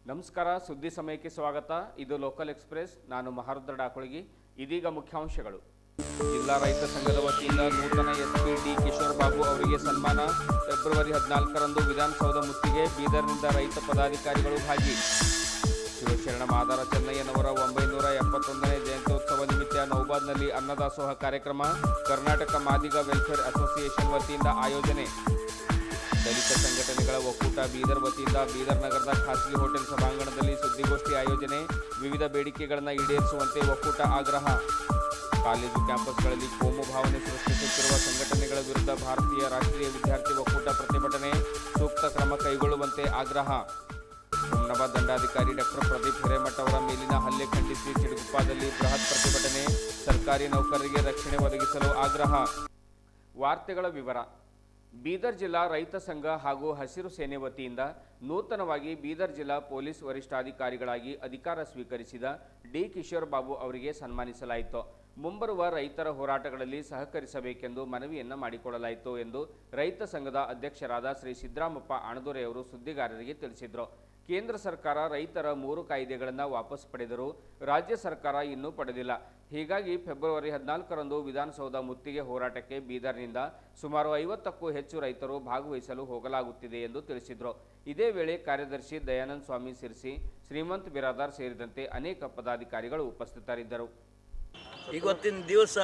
ನಮಸ್ಕಾರ ಸುದ್ದಿ ಸಮಯಕ್ಕೆ ಸ್ವಾಗತ ಇದು ಲೋಕಲ್ ಎಕ್ಸ್ಪ್ರೆಸ್ ನಾನು ಮಹಾರುದ್ರ ಡಾಕೊಳಗಿ ಇದೀಗ ಮುಖ್ಯಾಂಶಗಳು ಜಿಲ್ಲಾ ರೈತ ಸಂಘದ ವತಿಯಿಂದ ನೂತನ ಎಸ್ಪಿ ಡಿ ಕಿಶೋರ್ ಬಾಬು ಅವರಿಗೆ ಸನ್ಮಾನ ಫೆಬ್ರವರಿ ಹದಿನಾಲ್ಕರಂದು ವಿಧಾನಸೌಧ ಮುತ್ತಿಗೆ ಬೀದರ್ನಿಂದ ರೈತ ಪದಾಧಿಕಾರಿಗಳು ಭಾಗಿ ಶಿವಶರಣ ಮಾದಾರ ಚೆನ್ನಯ್ಯನವರ ಒಂಬೈನೂರ ಎಪ್ಪತ್ತೊಂದನೇ ಜಯಂತ್ಯೋತ್ಸವ ನಿಮಿತ್ತ ನೌಬಾದ್ನಲ್ಲಿ ಅನ್ನದಾಸೋಹ ಕಾರ್ಯಕ್ರಮ ಕರ್ನಾಟಕ ಮಾದಿಗ ವೆಲ್ಫೇರ್ ಅಸೋಸಿಯೇಷನ್ ವತಿಯಿಂದ ಆಯೋಜನೆ ದಲಿತ ಸಂಘಟನೆಗಳ ಒಕ್ಕೂಟ ಬೀದರ್ ವತಿಯಿಂದ ಬೀದರ್ ನಗರದ ಖಾಸಗಿ ಹೋಟೆಲ್ ಸಭಾಂಗಣದಲ್ಲಿ ಸುದ್ದಿಗೋಷ್ಠಿ ಆಯೋಜನೆ ವಿವಿಧ ಬೇಡಿಕೆಗಳನ್ನು ಈಡೇರಿಸುವಂತೆ ಒಕ್ಕೂಟ ಆಗ್ರಹ ಕಾಲೇಜು ಕ್ಯಾಂಪಸ್ಗಳಲ್ಲಿ ಕೋಮು ಭಾವನೆ ಸೃಷ್ಟಿಸುತ್ತಿರುವ ಸಂಘಟನೆಗಳ ವಿರುದ್ಧ ಭಾರತೀಯ ರಾಷ್ಟ್ರೀಯ ವಿದ್ಯಾರ್ಥಿ ಒಕ್ಕೂಟ ಪ್ರತಿಭಟನೆ ಸೂಕ್ತ ಕ್ರಮ ಕೈಗೊಳ್ಳುವಂತೆ ಆಗ್ರಹ ಹುಮ್ನಾಬಾದ್ ದಂಡಾಧಿಕಾರಿ ಡಾಕ್ಟರ್ ಪ್ರದೀಪ್ ಹಿರೇಮಠ ಅವರ ಮೇಲಿನ ಹಲ್ಲೆ ಖಂಡಿಸಿ ಸಿಡುಗುಪ್ಪದಲ್ಲಿ ಬೃಹತ್ ಪ್ರತಿಭಟನೆ ಸರ್ಕಾರಿ ನೌಕರರಿಗೆ ರಕ್ಷಣೆ ಒದಗಿಸಲು ಆಗ್ರಹ ವಾರ್ತೆಗಳ ವಿವರ ಬೀದರ್ ಜಿಲ್ಲಾ ರೈತ ಸಂಘ ಹಾಗೂ ಹಸಿರು ಸೇನೆ ವತಿಯಿಂದ ನೂತನವಾಗಿ ಬೀದರ್ ಜಿಲ್ಲಾ ಪೊಲೀಸ್ ವರಿಷ್ಠಾಧಿಕಾರಿಗಳಾಗಿ ಅಧಿಕಾರ ಸ್ವೀಕರಿಸಿದ ಡಿ ಕಿಶೋರ್ ಬಾಬು ಅವರಿಗೆ ಸನ್ಮಾನಿಸಲಾಯಿತು ಮುಂಬರುವ ರೈತರ ಹೋರಾಟಗಳಲ್ಲಿ ಸಹಕರಿಸಬೇಕೆಂದು ಮನವಿಯನ್ನ ಮಾಡಿಕೊಳ್ಳಲಾಯಿತು ಎಂದು ರೈತ ಸಂಘದ ಅಧ್ಯಕ್ಷರಾದ ಶ್ರೀ ಸಿದ್ದರಾಮಪ್ಪ ಅಣದೊರೆಯವರು ಸುದ್ದಿಗಾರರಿಗೆ ತಿಳಿಸಿದರು ಕೇಂದ್ರ ಸರ್ಕಾರ ರೈತರ ಮೂರು ಕಾಯ್ದೆಗಳನ್ನು ವಾಪಸ್ ಪಡೆದರೂ ರಾಜ್ಯ ಸರ್ಕಾರ ಇನ್ನೂ ಪಡೆದಿಲ್ಲ ಹೀಗಾಗಿ ಫೆಬ್ರವರಿ ಹದಿನಾಲ್ಕರಂದು ವಿಧಾನಸೌಧ ಮುತ್ತಿಗೆ ಹೋರಾಟಕ್ಕೆ ಬೀದರ್ನಿಂದ ಸುಮಾರು ಐವತ್ತಕ್ಕೂ ಹೆಚ್ಚು ರೈತರು ಭಾಗವಹಿಸಲು ಹೋಗಲಾಗುತ್ತಿದೆ ಎಂದು ತಿಳಿಸಿದರು ಇದೇ ವೇಳೆ ಕಾರ್ಯದರ್ಶಿ ದಯಾನಂದ ಸ್ವಾಮಿ ಸಿರ್ಸಿ ಶ್ರೀಮಂತ್ ಬಿರಾದಾರ್ ಸೇರಿದಂತೆ ಅನೇಕ ಪದಾಧಿಕಾರಿಗಳು ಉಪಸ್ಥಿತರಿದ್ದರು ಇವತ್ತಿನ ದಿವಸ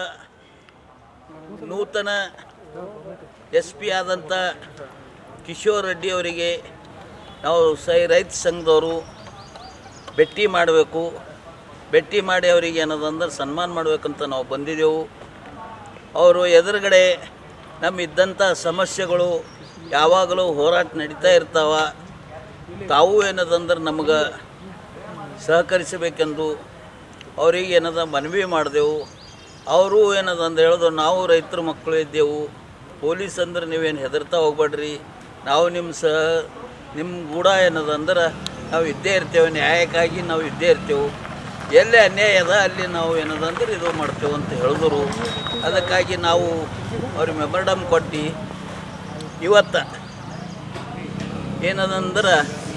ನೂತನ ಎಸ್ ಪಿ ಆದಂಥ ಕಿಶೋರ್ ರೆಡ್ಡಿ ಅವರಿಗೆ ನಾವು ಸೈ ರೈತ ಸಂಘದವರು ಭೇಟಿ ಮಾಡಬೇಕು ಭೇಟಿ ಮಾಡಿ ಅವರಿಗೆ ಏನದಂದ್ರೆ ಸನ್ಮಾನ ಮಾಡಬೇಕಂತ ನಾವು ಬಂದಿದ್ದೆವು ಅವರು ಎದುರುಗಡೆ ನಮ್ಮ ಇದ್ದಂಥ ಸಮಸ್ಯೆಗಳು ಯಾವಾಗಲೂ ಹೋರಾಟ ನಡೀತಾ ಇರ್ತಾವ ತಾವು ಏನದಂದ್ರೆ ನಮಗೆ ಸಹಕರಿಸಬೇಕೆಂದು ಅವ್ರಿಗೆ ಏನದ ಮನವಿ ಮಾಡಿದೆವು ಅವರು ಏನದ ಅಂತ ಹೇಳೋದು ನಾವು ರೈತರ ಮಕ್ಕಳು ಇದ್ದೆವು ಪೊಲೀಸ್ ಅಂದ್ರೆ ನೀವೇನು ಹೆದರ್ತಾ ಹೋಗ್ಬೇಡ್ರಿ ನಾವು ನಿಮ್ಮ ಸಹ ನಿಮ್ಮ ಕೂಡ ಏನದ ಅಂದ್ರೆ ನಾವು ಇದ್ದೇ ಇರ್ತೇವೆ ನ್ಯಾಯಕ್ಕಾಗಿ ನಾವು ಇದ್ದೇ ಇರ್ತೇವೆ ಎಲ್ಲಿ ಅನ್ಯಾಯ ಅದ ಅಲ್ಲಿ ನಾವು ಏನದ ಅಂದ್ರೆ ಇದು ಮಾಡ್ತೇವೆ ಅಂತ ಹೇಳಿದ್ರು ಅದಕ್ಕಾಗಿ ನಾವು ಅವ್ರಿಗೆ ಮೆಮೊರಡಮ್ ಕೊಟ್ಟು ಇವತ್ತು ಏನದಂದ್ರೆ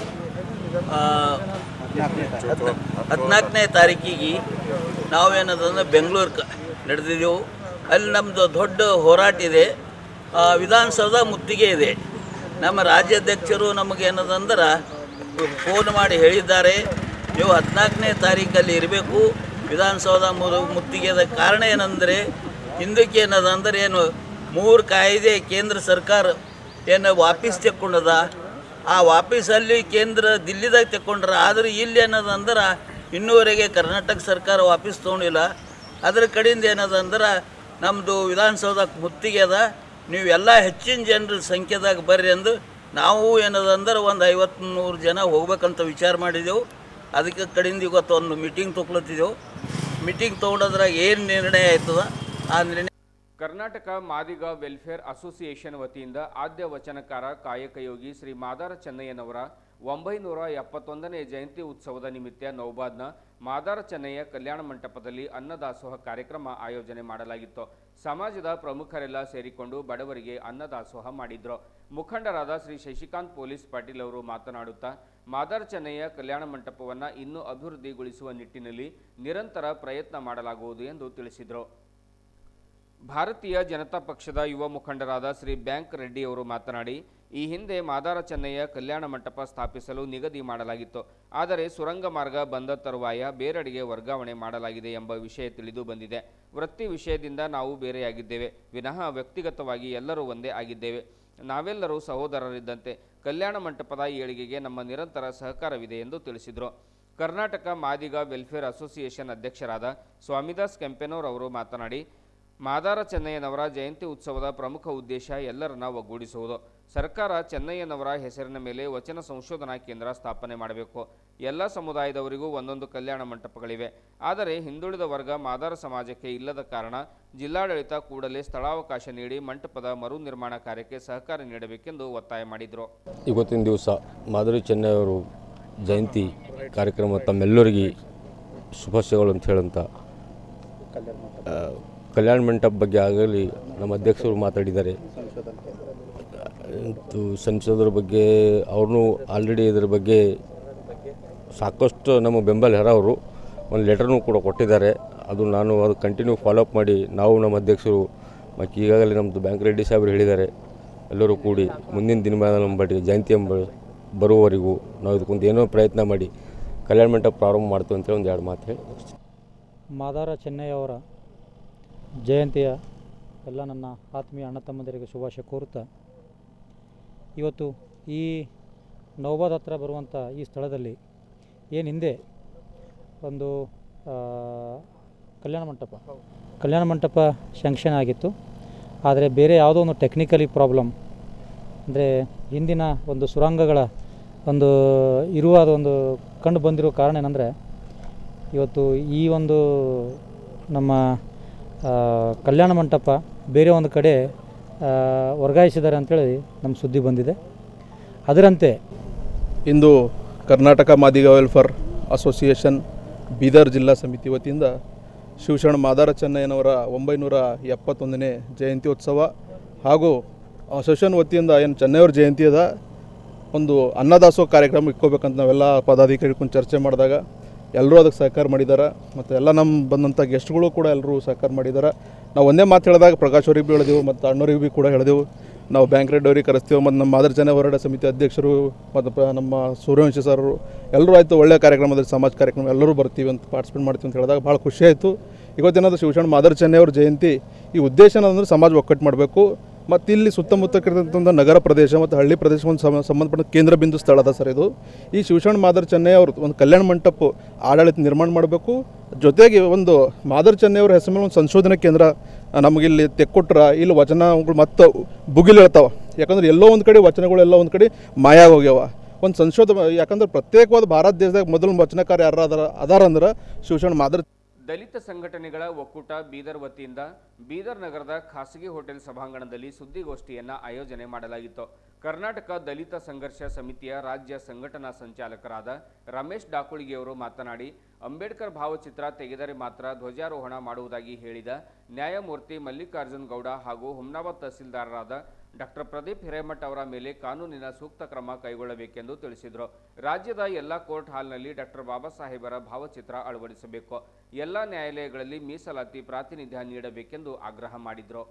ಹದಿನಾಲ್ಕನೇ ತಾರೀಕಿಗೆ ನಾವೇನದಂದ್ರೆ ಬೆಂಗಳೂರಿಗೆ ನಡೆದಿದ್ದೆವು ಅಲ್ಲಿ ನಮ್ಮದು ದೊಡ್ಡ ಹೋರಾಟ ಇದೆ ಆ, ವಿಧಾನಸೌಧ ಮುತ್ತಿಗೆ ಇದೆ ನಮ್ಮ ರಾಜ್ಯಾಧ್ಯಕ್ಷರು ನಮಗೇನದಂದ್ರೆ ಫೋನ್ ಮಾಡಿ ಹೇಳಿದ್ದಾರೆ ನೀವು ಹದಿನಾಲ್ಕನೇ ತಾರೀಕಲ್ಲಿ ಇರಬೇಕು ವಿಧಾನಸೌಧ ಮು- ಮುತ್ತಿಗೆದ ಕಾರಣ ಏನಂದರೆ ಹಿಂದಕ್ಕೆ ಏನದಂದ್ರೆ ಏನು ಮೂರು ಕಾಯ್ದೆ ಕೇಂದ್ರ ಸರ್ಕಾರ ಏನು ವಾಪಸ್ ತೆಕ್ಕೊಂಡದ ಆ ವಾಪೀಸಲ್ಲಿ ಕೇಂದ್ರ ದಿಲ್ಲಿದಾಗ ತೆಕ್ಕೊಂಡ್ರ ಆದ್ರೆ ಇಲ್ಲಿ ಏನದಂದ್ರೆ ಇನ್ನೂವರೆಗೆ ಕರ್ನಾಟಕ ಸರ್ಕಾರ ವಾಪಸ್ ತೊಗೊಂಡಿಲ್ಲ ಅದ್ರ ಕಡೆಯಿಂದ ಏನದಂದ್ರೆ ನಮ್ಮದು ವಿಧಾನಸೌಧ ಮುತ್ತಿಗೆ ಅದ ನೀವೆಲ್ಲ ಹೆಚ್ಚಿನ ಜನರ ಸಂಖ್ಯೆದಾಗ ಬರ್ರಿ ಅಂದು ನಾವು ಏನದಂದ್ರೆ ಒಂದು ಐವತ್ತು ನೂರು ಜನ ಹೋಗ್ಬೇಕಂತ ವಿಚಾರ ಮಾಡಿದೆವು ಅದಕ್ಕೆ ಕಡೆಯಿಂದ ಇವತ್ತು ಒಂದು ಮೀಟಿಂಗ್ ತೊಗೊಳತ್ತಿದ್ದೆವು ಮೀಟಿಂಗ್ ತೊಗೊಂಡೋದ್ರಾಗ ಏನು ನಿರ್ಣಯ ಆಯ್ತದ ಆ ನಿರ್ಣಯ ಕರ್ನಾಟಕ ಮಾದಿಗ ವೆಲ್ಫೇರ್ ಅಸೋಸಿಯೇಷನ್ ವತಿಯಿಂದ ಆದ್ಯ ವಚನಕಾರ ಕಾಯಕಯೋಗಿ ಶ್ರೀ ಮಾದಾರ ಚೆನ್ನಯ್ಯನವರ ಒಂಬೈನೂರ ಎಪ್ಪತ್ತೊಂದನೇ ಜಯಂತಿ ಉತ್ಸವದ ನಿಮಿತ್ತ ನೌಬಾದ್ನ ಮಾದಾರ ಚೆನ್ನಯ್ಯ ಕಲ್ಯಾಣ ಮಂಟಪದಲ್ಲಿ ಅನ್ನದಾಸೋಹ ಕಾರ್ಯಕ್ರಮ ಆಯೋಜನೆ ಮಾಡಲಾಗಿತ್ತು ಸಮಾಜದ ಪ್ರಮುಖರೆಲ್ಲ ಸೇರಿಕೊಂಡು ಬಡವರಿಗೆ ಅನ್ನದಾಸೋಹ ಮಾಡಿದ್ರು ಮುಖಂಡರಾದ ಶ್ರೀ ಶಶಿಕಾಂತ್ ಪೊಲೀಸ್ ಪಾಟೀಲ್ ಅವರು ಮಾತನಾಡುತ್ತಾ ಮಾದಾರ ಚೆನ್ನಯ್ಯ ಕಲ್ಯಾಣ ಮಂಟಪವನ್ನು ಇನ್ನೂ ಅಭಿವೃದ್ಧಿಗೊಳಿಸುವ ನಿಟ್ಟಿನಲ್ಲಿ ನಿರಂತರ ಪ್ರಯತ್ನ ಮಾಡಲಾಗುವುದು ಎಂದು ತಿಳಿಸಿದರು ಭಾರತೀಯ ಜನತಾ ಪಕ್ಷದ ಯುವ ಮುಖಂಡರಾದ ಶ್ರೀ ಬ್ಯಾಂಕ್ ರೆಡ್ಡಿ ಅವರು ಮಾತನಾಡಿ ಈ ಹಿಂದೆ ಮಾದಾರ ಚೆನ್ನಯ್ಯ ಕಲ್ಯಾಣ ಮಂಟಪ ಸ್ಥಾಪಿಸಲು ನಿಗದಿ ಮಾಡಲಾಗಿತ್ತು ಆದರೆ ಸುರಂಗ ಮಾರ್ಗ ಬಂದ ತರುವಾಯ ಬೇರೆಡೆಗೆ ವರ್ಗಾವಣೆ ಮಾಡಲಾಗಿದೆ ಎಂಬ ವಿಷಯ ತಿಳಿದು ಬಂದಿದೆ ವೃತ್ತಿ ವಿಷಯದಿಂದ ನಾವು ಬೇರೆಯಾಗಿದ್ದೇವೆ ವಿನಃ ವ್ಯಕ್ತಿಗತವಾಗಿ ಎಲ್ಲರೂ ಒಂದೇ ಆಗಿದ್ದೇವೆ ನಾವೆಲ್ಲರೂ ಸಹೋದರರಿದ್ದಂತೆ ಕಲ್ಯಾಣ ಮಂಟಪದ ಏಳಿಗೆಗೆ ನಮ್ಮ ನಿರಂತರ ಸಹಕಾರವಿದೆ ಎಂದು ತಿಳಿಸಿದರು ಕರ್ನಾಟಕ ಮಾದಿಗ ವೆಲ್ಫೇರ್ ಅಸೋಸಿಯೇಷನ್ ಅಧ್ಯಕ್ಷರಾದ ಸ್ವಾಮಿದಾಸ್ ಕೆಂಪೆನೋರ್ ಅವರು ಮಾತನಾಡಿ ಮಾದಾರ ಚೆನ್ನಯ್ಯನವರ ಜಯಂತಿ ಉತ್ಸವದ ಪ್ರಮುಖ ಉದ್ದೇಶ ಎಲ್ಲರನ್ನ ಒಗ್ಗೂಡಿಸುವುದು ಸರ್ಕಾರ ಚೆನ್ನಯ್ಯನವರ ಹೆಸರಿನ ಮೇಲೆ ವಚನ ಸಂಶೋಧನಾ ಕೇಂದ್ರ ಸ್ಥಾಪನೆ ಮಾಡಬೇಕು ಎಲ್ಲ ಸಮುದಾಯದವರಿಗೂ ಒಂದೊಂದು ಕಲ್ಯಾಣ ಮಂಟಪಗಳಿವೆ ಆದರೆ ಹಿಂದುಳಿದ ವರ್ಗ ಮಾದಾರ ಸಮಾಜಕ್ಕೆ ಇಲ್ಲದ ಕಾರಣ ಜಿಲ್ಲಾಡಳಿತ ಕೂಡಲೇ ಸ್ಥಳಾವಕಾಶ ನೀಡಿ ಮಂಟಪದ ಮರು ನಿರ್ಮಾಣ ಕಾರ್ಯಕ್ಕೆ ಸಹಕಾರ ನೀಡಬೇಕೆಂದು ಒತ್ತಾಯ ಮಾಡಿದರು ಇವತ್ತಿನ ದಿವಸ ಮಾಧುರಿ ಚೆನ್ನೈ ಅವರು ಜಯಂತಿ ಕಾರ್ಯಕ್ರಮ ತಮ್ಮೆಲ್ಲರಿಗೆ ಶುಭಾಶಯಗಳು ಅಂತ ಹೇಳಂತ ಆ, ಕಲ್ಯಾಣ ಮಂಟಪ ಬಗ್ಗೆ ಆಗಲಿ ನಮ್ಮ ಅಧ್ಯಕ್ಷರು ಮಾತಾಡಿದ್ದಾರೆ ಮತ್ತು ಸಂಸದರ ಬಗ್ಗೆ ಅವ್ರನ್ನೂ ಆಲ್ರೆಡಿ ಇದರ ಬಗ್ಗೆ ಸಾಕಷ್ಟು ನಮ್ಮ ಬೆಂಬಲ ಹೆರವರು ಒಂದು ಲೆಟರ್ನೂ ಕೂಡ ಕೊಟ್ಟಿದ್ದಾರೆ ಅದು ನಾನು ಅದು ಕಂಟಿನ್ಯೂ ಫಾಲೋಅಪ್ ಮಾಡಿ ನಾವು ನಮ್ಮ ಅಧ್ಯಕ್ಷರು ಮತ್ತು ಈಗಾಗಲೇ ನಮ್ಮದು ಬ್ಯಾಂಕ್ ರೆಡ್ಡಿ ಸಾಹೇಬರು ಹೇಳಿದ್ದಾರೆ ಎಲ್ಲರೂ ಕೂಡಿ ಮುಂದಿನ ದಿನಮಾನ ನಮ್ಮ ಬಡಿ ಜಯಂತಿ ಎಂಬ ಬರುವವರೆಗೂ ನಾವು ಇದಕ್ಕೊಂದು ಏನೋ ಪ್ರಯತ್ನ ಮಾಡಿ ಕಲ್ಯಾಣ ಮಂಟಪ ಪ್ರಾರಂಭ ಮಾಡ್ತೀವಿ ಅಂತೇಳಿ ಒಂದು ಎರಡು ಮಾತು ಹೇಳಿ ಮಾದಾರ ಚೆನ್ನಯ್ಯವರ ಜಯಂತಿಯ ಎಲ್ಲ ನನ್ನ ಆತ್ಮೀಯ ಅಣ್ಣ ತಮ್ಮಂದಿರಿಗೆ ಶುಭಾಶಯ ಕೋರುತ್ತಾ ಇವತ್ತು ಈ ನವಬಾದ್ ಹತ್ರ ಬರುವಂಥ ಈ ಸ್ಥಳದಲ್ಲಿ ಏನು ಹಿಂದೆ ಒಂದು ಆ, ಕಲ್ಯಾಣ ಮಂಟಪ ಕಲ್ಯಾಣ ಮಂಟಪ ಶಾಂಕ್ಷನ್ ಆಗಿತ್ತು ಆದರೆ ಬೇರೆ ಯಾವುದೋ ಒಂದು ಟೆಕ್ನಿಕಲಿ ಪ್ರಾಬ್ಲಮ್ ಅಂದರೆ ಹಿಂದಿನ ಒಂದು ಸುರಂಗಗಳ ಒಂದು ಇರುವ ಒಂದು ಕಂಡು ಬಂದಿರೋ ಕಾರಣ ಏನಂದರೆ ಇವತ್ತು ಈ ಒಂದು ನಮ್ಮ ಆ, ಕಲ್ಯಾಣ ಮಂಟಪ ಬೇರೆ ಒಂದು ಕಡೆ ಆ, ವರ್ಗಾಯಿಸಿದ್ದಾರೆ ಅಂತೇಳಿ ನಮ್ಮ ಸುದ್ದಿ ಬಂದಿದೆ ಅದರಂತೆ ಇಂದು ಕರ್ನಾಟಕ ಮಾದಿಗ ವೆಲ್ಫೇರ್ ಅಸೋಸಿಯೇಷನ್ ಬೀದರ್ ಜಿಲ್ಲಾ ಸಮಿತಿ ವತಿಯಿಂದ ಶಿವಶರಣ ಮಾದಾರ ಚೆನ್ನಯ್ಯನವರ ಒಂಬೈನೂರ ಎಪ್ಪತ್ತೊಂದನೇ ಜಯಂತ್ಯೋತ್ಸವ ಹಾಗೂ ಅಸೋಸಿಯೇಷನ್ ವತಿಯಿಂದ ಏನು ಚೆನ್ನಯ್ಯವ್ರ ಜಯಂತಿ ಅದ ಒಂದು ಅನ್ನದಾಸೋಹ ಕಾರ್ಯಕ್ರಮ ಇಟ್ಕೋಬೇಕಂತ ನಾವೆಲ್ಲ ಪದಾಧಿಕಾರಿ ಕುಂತು ಚರ್ಚೆ ಮಾಡಿದಾಗ ಎಲ್ಲರೂ ಅದಕ್ಕೆ ಸಹಕಾರ ಮಾಡಿದ್ದಾರೆ ಮತ್ತು ಎಲ್ಲ ನಮ್ಮ ಬಂದಂಥ ಗೆಸ್ಟ್ಗಳು ಕೂಡ ಎಲ್ಲರೂ ಸಹಕಾರ ಮಾಡಿದ್ದಾರೆ ನಾವು ಒಂದೇ ಮಾತು ಹೇಳಿದಾಗ ಪ್ರಕಾಶ್ ಅವ್ರಿಗೆ ಭೀ ಹೇಳಿದೆವು ಮತ್ತು ಅಣ್ಣವ್ರಿಗೆ ಭೀ ಕೂಡ ಹೇಳಿದೆವು ನಾವು ಬ್ಯಾಂಕ್ ರೆಡ್ ಅವ್ರಿಗೆ ಕರೆಸ್ತೀವಿ ಮತ್ತು ನಮ್ಮ ಮಾದರ್ ಜನ ಹೋರಾಟ ಸಮಿತಿ ಅಧ್ಯಕ್ಷರು ಮತ್ತು ಪ- ನಮ್ಮ ಸೂರ್ಯವಂಶಿ ಸರ್ ಎಲ್ಲರೂ ಆಯಿತು ಒಳ್ಳೆಯ ಕಾರ್ಯಕ್ರಮದಲ್ಲಿ ಸಮಾಜ ಕಾರ್ಯಕ್ರಮ ಎಲ್ಲರೂ ಬರ್ತೀವಿ ಅಂತ ಪಾರ್ಟಿಸಿಪೇಟ್ ಮಾಡ್ತೀವಿ ಅಂತ ಹೇಳಿದಾಗ ಭಾಳ ಖುಷಿ ಆಯಿತು ಇವತ್ತೇನಾದರೂ ಶಿವಶರಣ ಮಾದರ್ ಚೆನ್ನೈ ಅವ್ರ ಜಯಂತಿ ಈ ಉದ್ದೇಶ ಏನಂದ್ರೆ ಸಮಾಜ ಒಕ್ಕಟ್ಟು ಮಾಡಬೇಕು ಮತ್ತು ಇಲ್ಲಿ ಸುತ್ತಮುತ್ತ ಇರ್ತಕ್ಕಂಥ ನಗರ ಪ್ರದೇಶ ಮತ್ತು ಹಳ್ಳಿ ಪ್ರದೇಶ ಒಂದು ಸಮ ಸಂಬಂಧಪಟ್ಟ ಕೇಂದ್ರ ಬಿಂದು ಸ್ಥಳ ಅದ ಸರ್ ಇದು ಈ ಶಿವಶರಣ ಮಾದರ್ ಚೆನ್ನೈ ಅವರು ಒಂದು ಕಲ್ಯಾಣ ಮಂಟಪ ಆಡಳಿತ ನಿರ್ಮಾಣ ಮಾಡಬೇಕು ಜೊತೆಗೆ ಒಂದು ಮಾದರ್ ಚೆನ್ನೈ ಅವ್ರ ಹೆಸರು ಮೇಲೆ ಒಂದು ಸಂಶೋಧನಾ ಕೇಂದ್ರ ಆ, ನಮಗಿಲ್ಲಿ ತೆಕ್ಕೊಟ್ರ ಇಲ್ಲಿ ವಚನಗಳು ಮತ್ತು ಬುಗಿಲು ಹೇಳ್ತಾವ ಯಾಕಂದ್ರೆ ಎಲ್ಲೋ ಒಂದು ಕಡೆ ವಚನಗಳು ಎಲ್ಲ ಒಂದು ಕಡೆ ಮಾಯ ಹೋಗ್ಯಾವ ಒಂದು ಸಂಶೋಧ ಯಾಕಂದ್ರೆ ಪ್ರತ್ಯೇಕವಾದ ಭಾರತ ದೇಶದಾಗ ಮೊದಲು ವಚನಕಾರ ಯಾರು ಅದಾರ ಅದಾರ ಅಂದ್ರೆ ಶಿವಶರಣ ಮಾದರ್ ದಲಿತ ಸಂಘಟನೆಗಳ ಒಕ್ಕೂಟ ಬೀದರ್ ವತಿಯಿಂದ ಬೀದರ್ ನಗರದ ಖಾಸಗಿ ಹೋಟೆಲ್ ಸಭಾಂಗಣದಲ್ಲಿ ಸುದ್ದಿಗೋಷ್ಠಿಯನ್ನ ಆಯೋಜನೆ ಮಾಡಲಾಗಿತ್ತು ಕರ್ನಾಟಕ ದಲಿತ ಸಂಘರ್ಷ ಸಮಿತಿಯ ರಾಜ್ಯ ಸಂಘಟನಾ ಸಂಚಾಲಕರಾದ ರಮೇಶ್ ಡಾಕುಳಿಗೆಯವರು ಮಾತನಾಡಿ ಅಂಬೇಡ್ಕರ್ ಭಾವಚಿತ್ರ ತೆಗೆದರೆ ಮಾತ್ರ ಧ್ವಜಾರೋಹಣ ಮಾಡುವುದಾಗಿ ಹೇಳಿದ ನ್ಯಾಯಮೂರ್ತಿ ಮಲ್ಲಿಕಾರ್ಜುನ್ ಗೌಡ ಹಾಗೂ ಹುಮ್ನಾಬಾದ್ ತಹಸೀಲ್ದಾರರಾದ ಡಾಕ್ಟರ್ ಪ್ರದೀಪ್ ಹಿರೇಮಠ್ ಅವರ ಮೇಲೆ ಕಾನೂನಿನ ಸೂಕ್ತ ಕ್ರಮ ಕೈಗೊಳ್ಳಬೇಕೆಂದು ತಿಳಿಸಿದರು ರಾಜ್ಯದ ಎಲ್ಲ ಕೋರ್ಟ್ ಹಾಲ್ನಲ್ಲಿ ಡಾಕ್ಟರ್ ಬಾಬಾ ಸಾಹೇಬರ ಭಾವಚಿತ್ರ ಅಳವಡಿಸಬೇಕು ಎಲ್ಲ ನ್ಯಾಯಾಲಯಗಳಲ್ಲಿ ಮೀಸಲಾತಿ ಪ್ರಾತಿನಿಧ್ಯ ನೀಡಬೇಕೆಂದು ಆಗ್ರಹ ಮಾಡಿದರು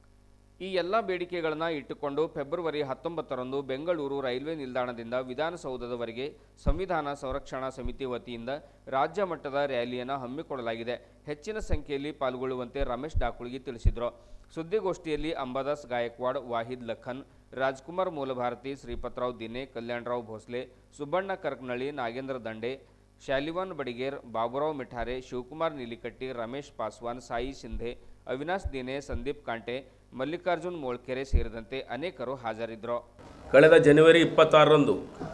ಈ ಎಲ್ಲ ಬೇಡಿಕೆಗಳನ್ನು ಇಟ್ಟುಕೊಂಡು ಫೆಬ್ರವರಿ ಹತ್ತೊಂಬತ್ತರಂದು ಬೆಂಗಳೂರು ರೈಲ್ವೆ ನಿಲ್ದಾಣದಿಂದ ವಿಧಾನಸೌಧದವರೆಗೆ ಸಂವಿಧಾನ ಸಂರಕ್ಷಣಾ ಸಮಿತಿ ವತಿಯಿಂದ ರಾಜ್ಯ ಮಟ್ಟದ ರ್ಯಾಲಿಯನ್ನು ಹಮ್ಮಿಕೊಳ್ಳಲಾಗಿದೆ ಹೆಚ್ಚಿನ ಸಂಖ್ಯೆಯಲ್ಲಿ ಪಾಲ್ಗೊಳ್ಳುವಂತೆ ರಮೇಶ್ ಡಾಕುಳ್ಗಿ ತಿಳಿಸಿದರು ಸುದ್ದಿಗೋಷ್ಠಿಯಲ್ಲಿ ಅಂಬಾದಾಸ್ ಗಾಯಕ್ವಾಡ್ ವಾಹಿದ್ ಲಖನ್ ರಾಜ್ಕುಮಾರ್ ಮೂಲಭಾರತಿ ಶ್ರೀಪತ್ರಾವ್ ದಿನೆ ಕಲ್ಯಾಣರಾವ್ ಭೋಸ್ಲೆ ಸುಬ್ಬಣ್ಣ ಕರ್ಕನಳ್ಳಿ ನಾಗೇಂದ್ರ ದಂಡೆ ಶಾಲಿವಾನ್ ಬಡಿಗೇರ್ ಬಾಬುರಾವ್ ಮಿಠಾರೆ ಶಿವಕುಮಾರ್ ನೀಲಿಕಟ್ಟಿ ರಮೇಶ್ ಪಾಸ್ವಾನ್ ಸಾಯಿ ಶಿಂಧೆ ಅವಿನಾಶ್ ದಿನೆ ಸಂದೀಪ್ ಕಾಂಟೆ ಮಲ್ಲಿಕಾರ್ಜುನ್ ಮೋಳ್ಕೆರೆ ಸೇರಿದಂತೆ ಅನೇಕರು ಹಾಜರಿದ್ದರು ಕಳೆದ ಜನವರಿ ಇಪ್ಪತ್ತಾರರಂದು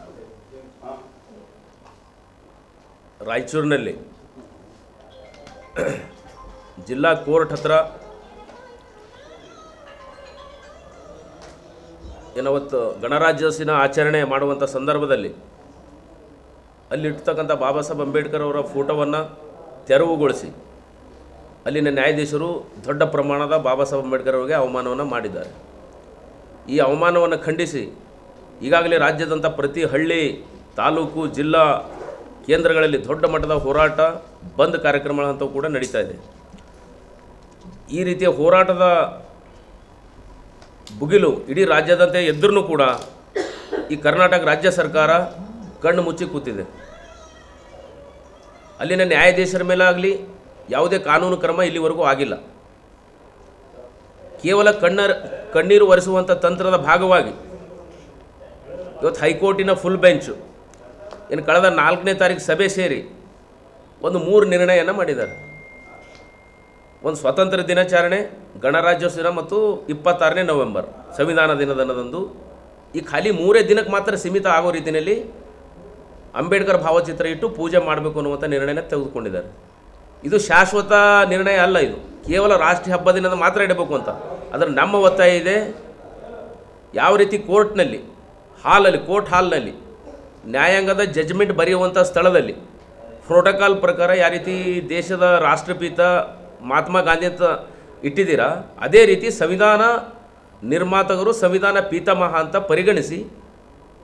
ರಾಯಚೂರಿನಲ್ಲಿ ಜಿಲ್ಲಾ ಕೋರ್ಟ್ ಹತ್ರ ಏನವತ್ತು ಗಣರಾಜ್ಯೋತ್ಸವ ಆಚರಣೆ ಮಾಡುವಂಥ ಸಂದರ್ಭದಲ್ಲಿ ಅಲ್ಲಿರ್ತಕ್ಕಂಥ ಬಾಬಾ ಸಾಹೇಬ್ ಅಂಬೇಡ್ಕರ್ ಅವರ ಫೋಟೋವನ್ನು ತೆರವುಗೊಳಿಸಿ ಅಲ್ಲಿನ ನ್ಯಾಯಾಧೀಶರು ದೊಡ್ಡ ಪ್ರಮಾಣದ ಬಾಬಾ ಸಾಹೇಬ್ ಅಂಬೇಡ್ಕರ್ ಅವರಿಗೆ ಅವಮಾನವನ್ನು ಮಾಡಿದ್ದಾರೆ ಈ ಅವಮಾನವನ್ನು ಖಂಡಿಸಿ ಈಗಾಗಲೇ ರಾಜ್ಯದಂಥ ಪ್ರತಿ ಹಳ್ಳಿ ತಾಲೂಕು ಜಿಲ್ಲಾ ಕೇಂದ್ರಗಳಲ್ಲಿ ದೊಡ್ಡ ಮಟ್ಟದ ಹೋರಾಟ ಬಂದ್ ಕಾರ್ಯಕ್ರಮಗಳಂತೂ ಕೂಡ ನಡೀತಾ ಇದೆ ಈ ರೀತಿಯ ಹೋರಾಟದ ಬುಗಿಲು ಇಡೀ ರಾಜ್ಯದಂತೆ ಎದ್ರೂ ಕೂಡ ಈ ಕರ್ನಾಟಕ ರಾಜ್ಯ ಸರ್ಕಾರ ಕಣ್ಣು ಮುಚ್ಚಿ ಕೂತಿದೆ ಅಲ್ಲಿನ ನ್ಯಾಯಾಧೀಶರ ಮೇಲೆ ಆಗಲಿ ಯಾವುದೇ ಕಾನೂನು ಕ್ರಮ ಇಲ್ಲಿವರೆಗೂ ಆಗಿಲ್ಲ ಕೇವಲ ಕಣ್ಣರ್ ಕಣ್ಣೀರು ಒರೆಸುವಂಥ ತಂತ್ರದ ಭಾಗವಾಗಿ ಇವತ್ತು ಹೈಕೋರ್ಟಿನ ಫುಲ್ ಬೆಂಚು ಇನ್ನು ಕಳೆದ ನಾಲ್ಕನೇ ತಾರೀಕು ಸಭೆ ಸೇರಿ ಒಂದು ಮೂರು ನಿರ್ಣಯನ ಮಾಡಿದ್ದಾರೆ ಒಂದು ಸ್ವತಂತ್ರ ದಿನಾಚರಣೆ ಗಣರಾಜ್ಯೋತ್ಸವ ದಿನ ಮತ್ತು ಇಪ್ಪತ್ತಾರನೇ ನವೆಂಬರ್ ಸಂವಿಧಾನ ದಿನದಂದು ಈ ಖಾಲಿ ಮೂರೇ ದಿನಕ್ಕೆ ಮಾತ್ರ ಸೀಮಿತ ಆಗೋ ರೀತಿಯಲ್ಲಿ ಅಂಬೇಡ್ಕರ್ ಭಾವಚಿತ್ರ ಇಟ್ಟು ಪೂಜೆ ಮಾಡಬೇಕು ಅನ್ನುವಂಥ ನಿರ್ಣಯನ ತೆಗೆದುಕೊಂಡಿದ್ದಾರೆ ಇದು ಶಾಶ್ವತ ನಿರ್ಣಯ ಅಲ್ಲ ಇದು ಕೇವಲ ರಾಷ್ಟ್ರೀಯ ಹಬ್ಬ ದಿನದ ಮಾತ್ರ ಇಡಬೇಕು ಅಂತ ಆದರೆ ನಮ್ಮ ಒತ್ತಾಯ ಇದೆ ಯಾವ ರೀತಿ ಕೋರ್ಟ್ನಲ್ಲಿ ಹಾಲಲ್ಲಿ ಕೋರ್ಟ್ ಹಾಲ್ನಲ್ಲಿ ನ್ಯಾಯಾಂಗದ ಜಜ್ಮೆಂಟ್ ಬರೆಯುವಂಥ ಸ್ಥಳದಲ್ಲಿ ಪ್ರೋಟೋಕಾಲ್ ಪ್ರಕಾರ ಯಾವ ರೀತಿ ದೇಶದ ರಾಷ್ಟ್ರಪಿತ ಮಹಾತ್ಮ ಗಾಂಧಿ ಅಂತ ಇಟ್ಟಿದ್ದೀರಾ ಅದೇ ರೀತಿ ಸಂವಿಧಾನ ನಿರ್ಮಾತಕರು ಸಂವಿಧಾನ ಪೀತಾಮಹ ಅಂತ ಪರಿಗಣಿಸಿ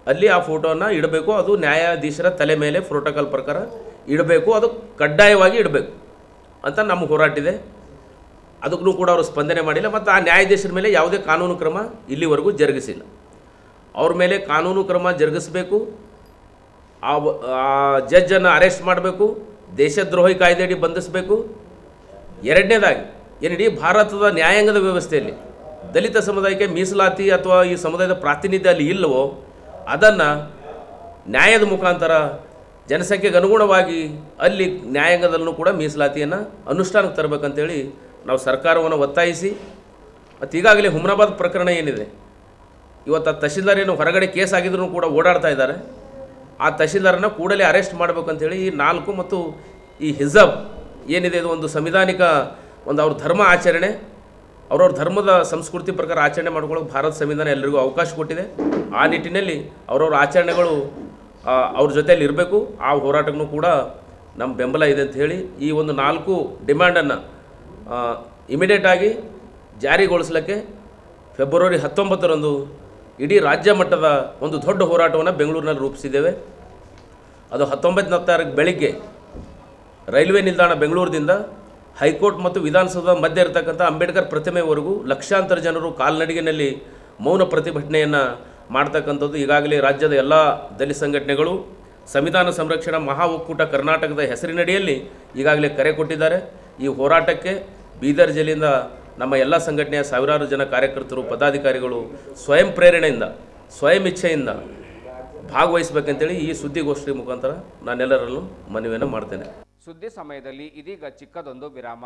ಅಲ್ಲಿ ಆ ಫೋಟೋನ ಇಡಬೇಕು ಅದು ನ್ಯಾಯಾಧೀಶರ ತಲೆ ಮೇಲೆ ಪ್ರೋಟೋಕಾಲ್ ಪ್ರಕಾರ ಇಡಬೇಕು ಅದು ಕಡ್ಡಾಯವಾಗಿ ಇಡಬೇಕು ಅಂತ ನಮ್ಮ ಹೋರಾಟ ಇದೆ ಅದಕ್ಕೂ ಕೂಡ ಅವರು ಸ್ಪಂದನೆ ಮಾಡಿಲ್ಲ ಮತ್ತು ಆ ನ್ಯಾಯಾಧೀಶರ ಮೇಲೆ ಯಾವುದೇ ಕಾನೂನು ಕ್ರಮ ಇಲ್ಲಿವರೆಗೂ ಜರುಗಿಸಿಲ್ಲ ಅವ್ರ ಮೇಲೆ ಕಾನೂನು ಕ್ರಮ ಜರುಗಿಸಬೇಕು ಆ ವ- ಆ ಜಡ್ಜನ್ನು ಅರೆಸ್ಟ್ ಮಾಡಬೇಕು ದೇಶದ್ರೋಹಿ ಕಾಯ್ದೆಯಡಿ ಬಂಧಿಸಬೇಕು ಎರಡನೇದಾಗಿ ಏನಿಡೀ ಭಾರತದ ನ್ಯಾಯಾಂಗದ ವ್ಯವಸ್ಥೆಯಲ್ಲಿ ದಲಿತ ಸಮುದಾಯಕ್ಕೆ ಮೀಸಲಾತಿ ಅಥವಾ ಈ ಸಮುದಾಯದ ಪ್ರಾತಿನಿಧ್ಯ ಅಲ್ಲಿ ಇಲ್ಲವೋ ಅದನ್ನು ನ್ಯಾಯದ ಮುಖಾಂತರ ಜನಸಂಖ್ಯೆಗೆ ಅನುಗುಣವಾಗಿ ಅಲ್ಲಿ ನ್ಯಾಯಾಂಗದಲ್ಲೂ ಕೂಡ ಮೀಸಲಾತಿಯನ್ನು ಅನುಷ್ಠಾನಕ್ಕೆ ತರಬೇಕಂತೇಳಿ ನಾವು ಸರ್ಕಾರವನ್ನು ಒತ್ತಾಯಿಸಿ ಮತ್ತು ಈಗಾಗಲೇ ಹುಮ್ನಾಬಾದ್ ಪ್ರಕರಣ ಏನಿದೆ ಇವತ್ತು ಆ ತಹಶೀಲ್ದಾರ್ ಏನು ಹೊರಗಡೆ ಕೇಸ್ ಆಗಿದ್ರು ಕೂಡ ಓಡಾಡ್ತಾ ಇದ್ದಾರೆ ಆ ತಹಶೀಲ್ದಾರನ್ನು ಕೂಡಲೇ ಅರೆಸ್ಟ್ ಮಾಡಬೇಕಂತೇಳಿ ಈ ನಾಲ್ಕು ಮತ್ತು ಈ ಹಿಜಬ್ ಏನಿದೆ ಇದು ಒಂದು ಸಂವಿಧಾನಿಕ ಒಂದು ಅವ್ರ ಧರ್ಮ ಆಚರಣೆ ಅವ್ರವ್ರ ಧರ್ಮದ ಸಂಸ್ಕೃತಿ ಪ್ರಕಾರ ಆಚರಣೆ ಮಾಡ್ಕೊಳ್ಳೋಕೆ ಭಾರತ ಸಂವಿಧಾನ ಎಲ್ಲರಿಗೂ ಅವಕಾಶ ಕೊಟ್ಟಿದೆ ಆ ನಿಟ್ಟಿನಲ್ಲಿ ಅವ್ರವ್ರ ಆಚರಣೆಗಳು ಆ, ಅವ್ರ ಜೊತೆಯಲ್ಲಿ ಇರಬೇಕು ಆ ಹೋರಾಟಕ್ಕೂ ಕೂಡ ನಮ್ಮ ಬೆಂಬಲ ಇದೆ ಅಂತ ಹೇಳಿ ಈ ಒಂದು ನಾಲ್ಕು ಡಿಮ್ಯಾಂಡನ್ನು ಇಮಿಡಿಯೇಟಾಗಿ ಜಾರಿಗೊಳಿಸಲಿಕ್ಕೆ ಫೆಬ್ರವರಿ ಹತ್ತೊಂಬತ್ತರಂದು ಇಡೀ ರಾಜ್ಯ ಮಟ್ಟದ ಒಂದು ದೊಡ್ಡ ಹೋರಾಟವನ್ನು ಬೆಂಗಳೂರಿನಲ್ಲಿ ರೂಪಿಸಿದ್ದೇವೆ ಅದು ಹತ್ತೊಂಬತ್ತನೇ ತಾರೀಕು ಬೆಳಿಗ್ಗೆ ರೈಲ್ವೆ ನಿಲ್ದಾಣ ಬೆಂಗಳೂರಿನಿಂದ ಹೈಕೋರ್ಟ್ ಮತ್ತು ವಿಧಾನಸೌಧ ಮಧ್ಯೆ ಇರತಕ್ಕಂಥ ಅಂಬೇಡ್ಕರ್ ಪ್ರತಿಮೆವರೆಗೂ ಲಕ್ಷಾಂತರ ಜನರು ಕಾಲ್ನಡಿಗೆಯಲ್ಲಿ ಮೌನ ಪ್ರತಿಭಟನೆಯನ್ನು ಮಾಡ್ತಕ್ಕಂಥದ್ದು ಈಗಾಗಲೇ ರಾಜ್ಯದ ಎಲ್ಲ ದಲಿತ ಸಂಘಟನೆಗಳು ಸಂವಿಧಾನ ಸಂರಕ್ಷಣಾ ಮಹಾ ಒಕ್ಕೂಟ ಕರ್ನಾಟಕದ ಹೆಸರಿನಡಿಯಲ್ಲಿ ಈಗಾಗಲೇ ಕರೆ ಕೊಟ್ಟಿದ್ದಾರೆ ಈ ಹೋರಾಟಕ್ಕೆ ಬೀದರ್ ಜಿಲ್ಲೆಯಿಂದ ನಮ್ಮ ಎಲ್ಲ ಸಂಘಟನೆಯ ಸಾವಿರಾರು ಜನ ಕಾರ್ಯಕರ್ತರು ಪದಾಧಿಕಾರಿಗಳು ಸ್ವಯಂ ಪ್ರೇರಣೆಯಿಂದ ಸ್ವಯಂ ಇಚ್ಛೆಯಿಂದ ಭಾಗವಹಿಸಬೇಕಂತೇಳಿ ಈ ಸುದ್ದಿಗೋಷ್ಠಿ ಮುಖಾಂತರ ನಾನೆಲ್ಲರಲ್ಲೂ ಮನವಿಯನ್ನು ಮಾಡ್ತೇನೆ ಸುದ್ದಿ ಸಮಯದಲ್ಲಿ ಇದೀಗ ಚಿಕ್ಕದೊಂದು ವಿರಾಮ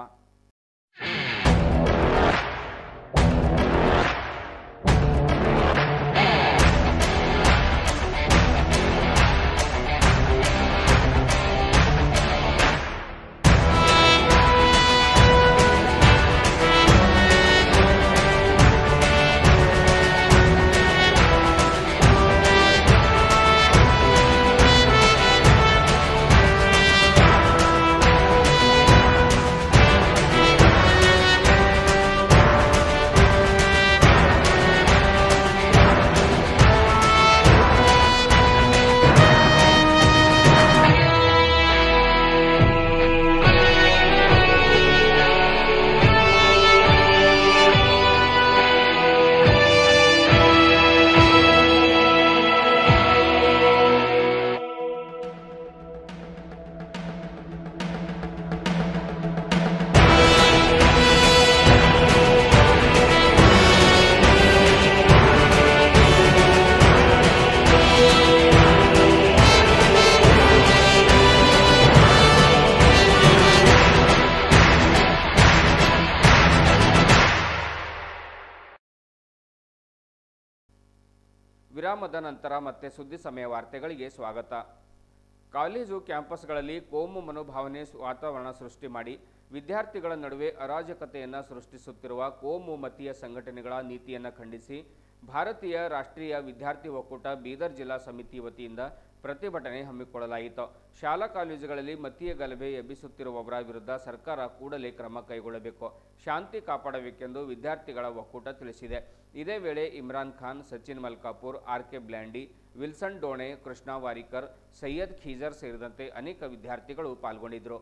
ವಿರಾಮದ ನಂತರ ಮತ್ತೆ ಸುದ್ದಿ ಸಮಯ ವಾರ್ತೆಗಳಿಗೆ ಸ್ವಾಗತ ಕಾಲೇಜು ಕ್ಯಾಂಪಸ್ಗಳಲ್ಲಿ ಕೋಮು ಮನೋಭಾವನೆ ಸ್- ವಾತಾವರಣ ಸೃಷ್ಟಿ ಮಾಡಿ ವಿದ್ಯಾರ್ಥಿಗಳ ನಡುವೆ ಅರಾಜಕತೆಯನ್ನು ಸೃಷ್ಟಿಸುತ್ತಿರುವ ಕೋಮು ಮತೀಯ ಸಂಘಟನೆಗಳ ನೀತಿಯನ್ನು ಖಂಡಿಸಿ ಭಾರತೀಯ ರಾಷ್ಟ್ರೀಯ ವಿದ್ಯಾರ್ಥಿ ಒಕ್ಕೂಟ ಬೀದರ್ ಜಿಲ್ಲಾ ಸಮಿತಿ ವತಿಯಿಂದ ಪ್ರತಿಭಟನೆ ಹಮ್ಮಿಕೊಳ್ಳಲಾಯಿತು ಶಾಲಾ ಕಾಲೇಜುಗಳಲ್ಲಿ ಮತೀಯ ಗಲಭೆ ಎಬ್ಬಿಸುತ್ತಿರುವವರ ವಿರುದ್ಧ ಸರ್ಕಾರ ಕೂಡಲೇ ಕ್ರಮ ಕೈಗೊಳ್ಳಬೇಕು ಶಾಂತಿ ಕಾಪಾಡಬೇಕೆಂದು ವಿದ್ಯಾರ್ಥಿಗಳ ಒಕ್ಕೂಟ ತಿಳಿಸಿದೆ ಇದೇ ವೇಳೆ Imran Khan Sachin Malkapur R K Blandy Wilson Done Krishna Warikar Syed Khizar ಸೇರಿದಂತೆ ಅನೇಕ ವಿದ್ಯಾರ್ಥಿಗಳು ಪಾಲ್ಗೊಂಡಿದ್ದರು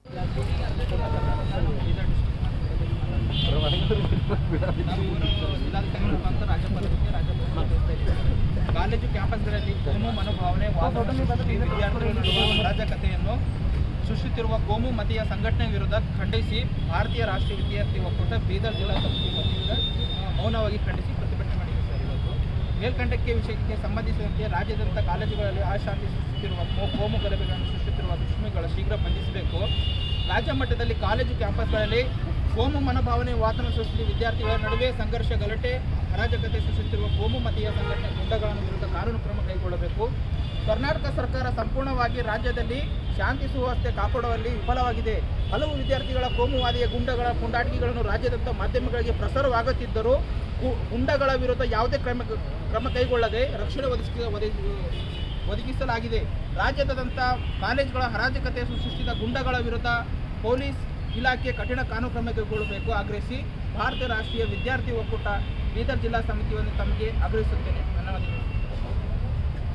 ಕಾಲೇಜು ಕ್ಯಾಂಪಸ್ಗಳಲ್ಲಿ ಕೋಮು ಮನೋಭಾವನೆ ವಾತಾವರಣ ಸೃಷ್ಟಿ ವಿದ್ಯಾರ್ಥಿಗಳ ನಡುವೆ ಅರಾಜಕತೆಯನ್ನು ಸೃಷ್ಟಿಸುತ್ತಿರುವ ಕೋಮು ಮತೀಯ ಸಂಘಟನೆ ವಿರುದ್ಧ ಖಂಡಿಸಿ ಭಾರತೀಯ ರಾಷ್ಟ್ರೀಯ ವಿದ್ಯಾರ್ಥಿ ಒಕ್ಕೂಟ ಬೀದರ್ ಜಿಲ್ಲಾ ಸಮಿತಿ ವತಿಯಿಂದ ಆ, ಮೌನವಾಗಿ ಖಂಡಿಸಿ ಪ್ರತಿಭಟನೆ ಮಾಡಿದೆ ಸರ್ ಇವತ್ತು ಮೇಲ್ಕಂಡಕ್ಕೆ ವಿಷಯಕ್ಕೆ ಸಂಬಂಧಿಸಿದಂತೆ ರಾಜ್ಯಾದ್ಯಂತ ಕಾಲೇಜುಗಳಲ್ಲಿ ಅಶಾಂತಿ ಸೃಷ್ಟಿಸಿರುವ ಕೋ- ಕೋಮು ಗಲಭೆಗಳನ್ನು ಸೃಷ್ಟಿಸುತ್ತಿರುವ ದುಷ್ಮಿಗಳ ಶೀಘ್ರ ಬಂಧಿಸಬೇಕು ರಾಜ್ಯ ಮಟ್ಟದಲ್ಲಿ ಕಾಲೇಜು ಕ್ಯಾಂಪಸ್ಗಳಲ್ಲಿ ಕೋಮು ಮನೋಭಾವನೆ ವಾತಾವರಣ ಸೃಷ್ಟಿ ವಿದ್ಯಾರ್ಥಿಗಳ ನಡುವೆ ಸಂಘರ್ಷ ಗಲಾಟೆ ಅರಾಜಕತೆ ಸೃಷ್ಟಿಸುತ್ತಿರುವ ಕೋಮು ಮತೀಯ ಸಂಘಟನೆ ಗುಂಡಗಳನ್ನು ವಿರುದ್ಧ ಕಾನೂನು ಕ್ರಮ ಕೈಗೊಳ್ಳಬೇಕು ಕರ್ನಾಟಕ ಸರ್ಕಾರ ಸಂಪೂರ್ಣವಾಗಿ ರಾಜ್ಯದಲ್ಲಿ ಶಾಂತಿ ಸುವ್ಯವಸ್ಥೆ ಕಾಪಾಡುವಲ್ಲಿ ವಿಫಲವಾಗಿದೆ ಹಲವು ವಿದ್ಯಾರ್ಥಿಗಳ ಕೋಮುವಾದಿಯ ಗುಂಡಗಳ ಪುಂಡಾಟಿಕೆಗಳನ್ನು ರಾಜ್ಯಾದ್ಯಂತ ಮಾಧ್ಯಮಗಳಿಗೆ ಪ್ರಸಾರವಾಗುತ್ತಿದ್ದರೂ ಗು- ಗುಂಡಗಳ ವಿರುದ್ಧ ಯಾವುದೇ ಕ್ರಮ ಕ್ರಮ ಕೈಗೊಳ್ಳದೆ ರಕ್ಷಣೆ ಒದಗಿಸಿ ಒದಗಿ ಒದಗಿಸಲಾಗಿದೆ ರಾಜ್ಯದಾದ್ಯಂತ ಕಾಲೇಜುಗಳ ಹರಾಜಕತೆ ಸೃಷ್ಟಿಸಿದ ಗುಂಡಗಳ ವಿರುದ್ಧ ಪೊಲೀಸ್ ಇಲಾಖೆ ಕಠಿಣ ಕಾನೂನು ಕ್ರಮ ಕೈಗೊಳ್ಳಬೇಕು ಆಗ್ರಹಿಸಿ ಭಾರತೀಯ ರಾಷ್ಟ್ರೀಯ ವಿದ್ಯಾರ್ಥಿ ಒಕ್ಕೂಟ ಬೀದರ್ ಜಿಲ್ಲಾ ಸಮಿತಿಯನ್ನು ತಮಗೆ ಆಗ್ರಹಿಸುತ್ತೇನೆ ಧನ್ಯವಾದಗಳು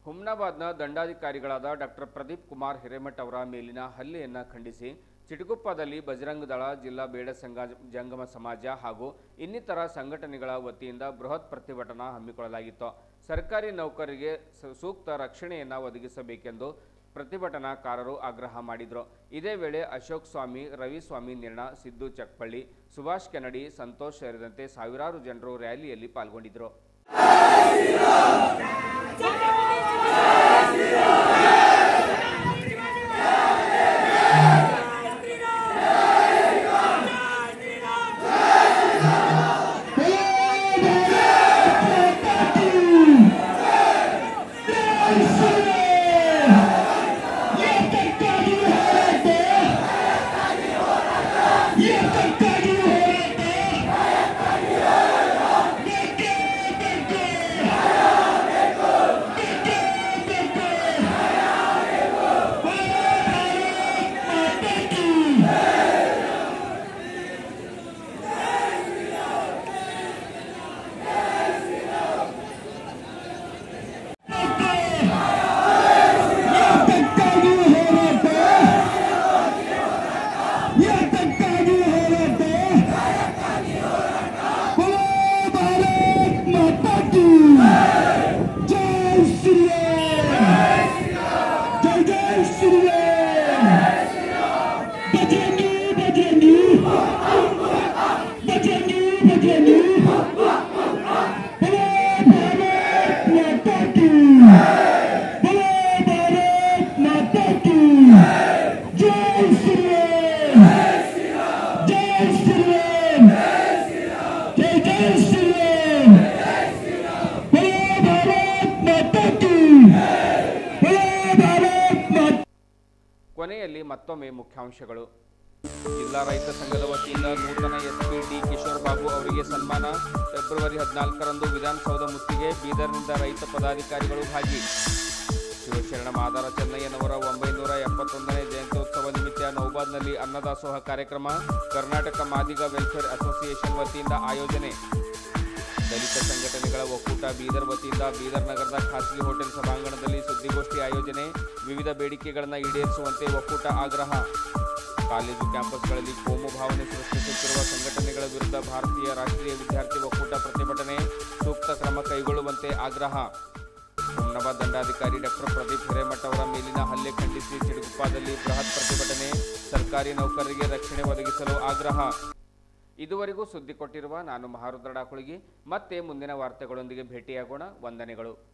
ಹುಮ್ನಾಬಾದ್ನ ದಂಡಾಧಿಕಾರಿಗಳಾದ ಡಾಕ್ಟರ್ ಪ್ರದೀಪ್ ಕುಮಾರ್ ಹಿರೇಮಠ್ ಅವರ ಮೇಲಿನ ಹಲ್ಲೆಯನ್ನು ಖಂಡಿಸಿ ಚಿಟಗುಪ್ಪದಲ್ಲಿ ಬಜರಂಗ ದಳ ಜಿಲ್ಲಾ ಬೇಡ ಸಂಘ ಜಂಗಮ ಸಮಾಜ ಹಾಗೂ ಇನ್ನಿತರ ಸಂಘಟನೆಗಳ ವತಿಯಿಂದ ಬೃಹತ್ ಪ್ರತಿಭಟನಾ ಹಮ್ಮಿಕೊಳ್ಳಲಾಗಿತ್ತು ಸರ್ಕಾರಿ ನೌಕರರಿಗೆ ಸ- ಸೂಕ್ತ ರಕ್ಷಣೆಯನ್ನು ಒದಗಿಸಬೇಕೆಂದು ಪ್ರತಿಭಟನಾಕಾರರು ಆಗ್ರಹ ಮಾಡಿದರು ಇದೇ ವೇಳೆ ಅಶೋಕ್ ಸ್ವಾಮಿ ರವಿ ಸ್ವಾಮಿ ನಿರ್ಣ ಸಿದ್ದು ಚಕ್ಪಳ್ಳಿ ಸುಭಾಷ್ ಕೆನಡಿ ಸಂತೋಷ್ ಸೇರಿದಂತೆ ಸಾವಿರಾರು ಜನರು ರ್ಯಾಲಿಯಲ್ಲಿ ಪಾಲ್ಗೊಂಡಿದ್ದರು ಕೊನೆಯಲ್ಲಿ ಮತ್ತೊಮ್ಮೆ ಮುಖ್ಯಾಂಶಗಳು ಜಿಲ್ಲಾ ರೈತ ಸಂಘದ ವತಿಯಿಂದ ನೂತನ ಎಸ್ಪಿ ಡಿ ಕಿಶೋರ್ ಬಾಬು ಅವರಿಗೆ ಸನ್ಮಾನ ಫೆಬ್ರವರಿ ಹದಿನಾಲ್ಕರಂದು ವಿಧಾನಸೌಧ ಮುತ್ತಿಗೆ ಬೀದರ್ನಿಂದ ರೈತ ಪದಾಧಿಕಾರಿಗಳು ಭಾಗಿ ಶಿವಶರಣ ಮಾದಾರ ಚೆನ್ನಯ್ಯನವರ ಒಂಬೈನೂರ ಎಪ್ಪತ್ತೊಂದನೇ ಜಯಂತ್ಯೋತ್ಸವ ನಿಮಿತ್ತ ನೌಬಾದ್ನಲ್ಲಿ ಅನ್ನದಾಸೋಹ ಕಾರ್ಯಕ್ರಮ ಕರ್ನಾಟಕ ಮಾದಿಗ ವೆಲ್ಫೇರ್ ಅಸೋಸಿಯೇಷನ್ ವತಿಯಿಂದ ಆಯೋಜನೆ ದಲಿತ ಸಂಘಟನೆಗಳ ಒಕ್ಕೂಟ ಬೀದರ್ ವತಿಯಿಂದ ಬೀದರ್ ನಗರದ ಖಾಸಗಿ ಹೋಟೆಲ್ ಸಭಾಂಗಣದಲ್ಲಿ ಸುದ್ದಿಗೋಷ್ಠಿ ಆಯೋಜನೆ ವಿವಿಧ ಬೇಡಿಕೆಗಳನ್ನು ಈಡೇರಿಸುವಂತೆ ಒಕ್ಕೂಟ ಆಗ್ರಹ ಕಾಲೇಜು ಕ್ಯಾಂಪಸ್ಗಳಲ್ಲಿ ಕೋಮು ಭಾವನೆ ಸೃಷ್ಟಿಸುತ್ತಿರುವ ಸಂಘಟನೆಗಳ ವಿರುದ್ಧ ಭಾರತೀಯ ರಾಷ್ಟ್ರೀಯ ವಿದ್ಯಾರ್ಥಿ ಒಕ್ಕೂಟ ಪ್ರತಿಭಟನೆ ಸೂಕ್ತ ಕ್ರಮ ಕೈಗೊಳ್ಳುವಂತೆ ಆಗ್ರಹ ಹುಮ್ನಾಬಾದ್ ದಂಡಾಧಿಕಾರಿ ಡಾಕ್ಟರ್ ಪ್ರದೀಪ್ ಹಿರೇಮಠ್ ಅವರ ಮೇಲಿನ ಹಲ್ಲೆ ಖಂಡಿಸಿ ಚಿಡುಗುಪ್ಪದಲ್ಲಿ ಬೃಹತ್ ಪ್ರತಿಭಟನೆ ಸರ್ಕಾರಿ ನೌಕರರಿಗೆ ರಕ್ಷಣೆ ಒದಗಿಸಲು ಆಗ್ರಹ ಇದುವರೆಗೂ ಸುದ್ದಿ ಕೊಟ್ಟಿರುವ ನಾನು ಮಹಾರುದ್ರ ಡಾಕುಳಿಗಿ ಮತ್ತೆ ಮುಂದಿನ ವಾರ್ತೆಗಳೊಂದಿಗೆ ಭೇಟಿಯಾಗೋಣ ವಂದನೆಗಳು